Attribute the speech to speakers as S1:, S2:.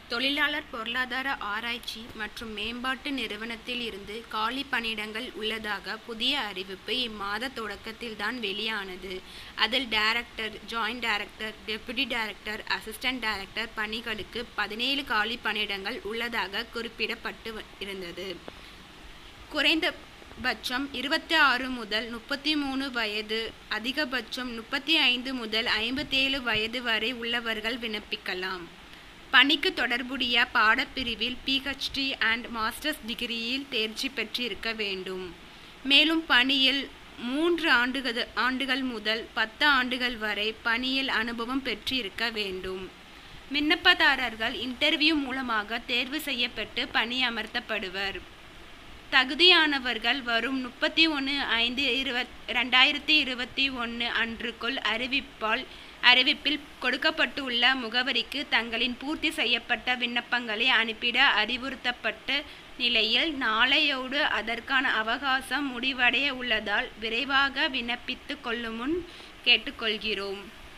S1: தொழிலாளர் பொருளாதார ஆராய்ச்சி மற்றும் மேம்பாட்டு நிறுவனத்தில் இருந்து காலி பணியிடங்கள் உள்ளதாக புதிய அறிவிப்பு இம்மாத தொடக்கத்தில்தான் வெளியானது அதில் director joint director deputy director assistant director பணிகளுக்கு பதினேழு காலி பணியிடங்கள் உள்ளதாக குறிப்பிடப்பட்டு வ- இருந்தது குறைந்தபட்சம் இருபத்தி ஆறு முதல் முப்பத்தி மூணு வயது அதிகபட்சம் முப்பத்தி ஐந்து முதல் ஐம்பத்தேழு வயது வரை உள்ளவர்கள் விண்ணப்பிக்கலாம் பணிக்கு தொடர்புடைய பாடப்பிரிவில் பிஹெச்டி அண்ட் மாஸ்டர்ஸ் டிகிரியில் தேர்ச்சி பெற்றிருக்க வேண்டும் மேலும் பணியில் மூன்று ஆண்டுகள் ஆண்டுகள் முதல் பத்து ஆண்டுகள் வரை பணியில் அனுபவம் பெற்றிருக்க வேண்டும் விண்ணப்பதாரர்கள் இன்டர்வியூ மூலமாக தேர்வு செய்யப்பட்டு பணியமர்த்தப்படுவர் தகுதியானவர்கள் வரும் முப்பத்தி ஒன்று ஐந்து இருபத் ரெண்டாயிரத்தி இருபத்தி ஒன்று அன்றுக்குள் அறிவிப்பால் அறிவிப்பில் கொடுக்கப்பட்டுள்ள முகவரிக்கு தங்களின் பூர்த்தி செய்யப்பட்ட விண்ணப்பங்களை அனுப்பிட அறிவுறுத்தப்பட்ட நிலையில் நாளையோடு அதற்கான அவகாசம் முடிவடைய உள்ளதால் விரைவாக விண்ணப்பித்துக் கொள்ளுமுன் கேட்டுக்கொள்கிறோம்